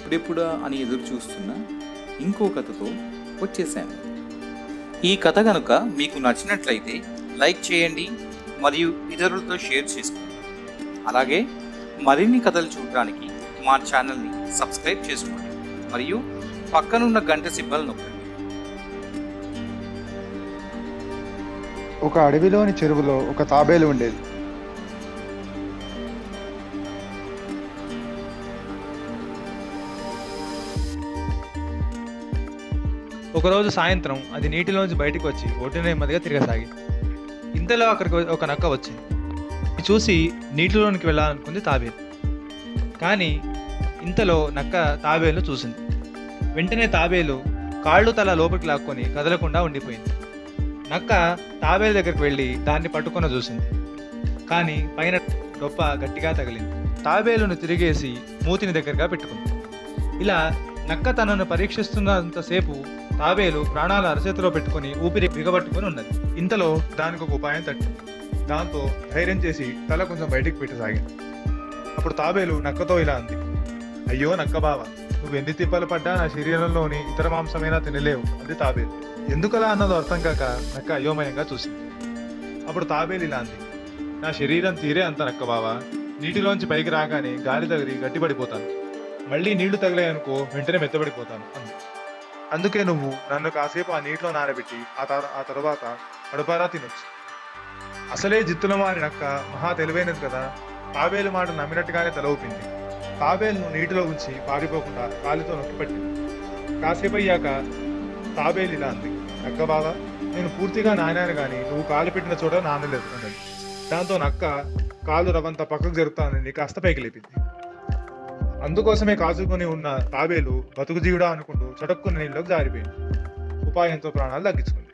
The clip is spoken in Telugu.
ఎప్పుడెప్పుడా అని ఎదురు చూస్తున్న ఇంకో కథతో వచ్చేసాను ఈ కథ కనుక మీకు నచ్చినట్లయితే లైక్ చేయండి మరియు ఇతరులతో షేర్ చేసుకోండి అలాగే మరిన్ని కథలు చూడడానికి మా ఛానల్ని సబ్స్క్రైబ్ చేసుకోండి మరియు పక్కనున్న గంట సింబల్ నొక్కండి ఒక అడవిలోని చెరువులో ఒక తాబేలు ఉండేది ఒకరోజు సాయంత్రం అది నీటిలోంచి బయటకు వచ్చి ఒడ్డు నెమ్మదిగా తిరగసాగింది ఇంతలో అక్కడికి ఒక నక్క వచ్చింది ఇది చూసి నీటిలోనికి వెళ్ళాలనుకుంది తాబేలు కానీ ఇంతలో నక్క తాబేలు చూసింది వెంటనే తాబేలు కాళ్ళు తల లోపలికి లాక్కొని కదలకుండా ఉండిపోయింది నక్క తాబేలు దగ్గరికి వెళ్ళి దాన్ని పట్టుకొని చూసింది కానీ పైన డొప్ప గట్టిగా తగిలింది తాబేలును తిరిగేసి మూతిని దగ్గరగా పెట్టుకుంది ఇలా నక్క తనను పరీక్షిస్తున్నంతసేపు తాబేలు ప్రాణాలు అరచేతిలో పెట్టుకుని ఊపిరి బిగబట్టుకుని ఉన్నది ఇంతలో దానికి ఒక ఉపాయం తట్టింది దాంతో ధైర్యం చేసి తల కొంచెం బయటికి పెట్టసాగింది అప్పుడు తాబేలు నక్కతో ఇలా అంది అయ్యో నక్క బావ నువ్వు ఎన్ని తిప్పలు పడ్డా నా శరీరంలోని ఇతర మాంసమైనా తినలేవు అది తాబేలు ఎందుకలా అన్నదో అర్థం కాక నక్క అయోమయంగా చూసింది అప్పుడు తాబేలు ఇలా అంది నా శరీరం తీరే అంత నక్క బావా నీటిలోంచి పైకి రాగానే గాలి తగిలి గట్టిపడిపోతాను మళ్ళీ నీళ్లు తగిలాయనుకో వెంటనే మెత్తబడిపోతాను అంది అందుకే నువ్వు నన్ను కాసేపు ఆ నీటిలో నానబెట్టి ఆ తర- ఆ తర్వాత కడుపారా తినొచ్చు అసలే జిత్తుల మారి నక్క మహా తెలివైనది కదా తాబేలు మాట నమ్మినట్టుగానే తల ఊపింది తాబేలును నీటిలో ఉంచి పారిపోకుండా కాలితో నొక్కిపట్టింది కాసేపు అయ్యాక తాబేలు ఇలా అంది నక్క బాగా నేను పూర్తిగా నానాను కానీ నువ్వు కాలు పెట్టిన చోట నానలేదు అన్నది దాంతో నక్క కాలు రవంత పక్కకు జరుగుతానని కాస్త పైకి లేపింది అందుకోసమే కాచుకొని ఉన్న తాబేలు బతుకు జీవుడా అనుకుంటూ చటుక్కున నీళ్ళలోకి జారిపోయింది ఉపాయంతో ప్రాణాలు తగ్గించుకుంది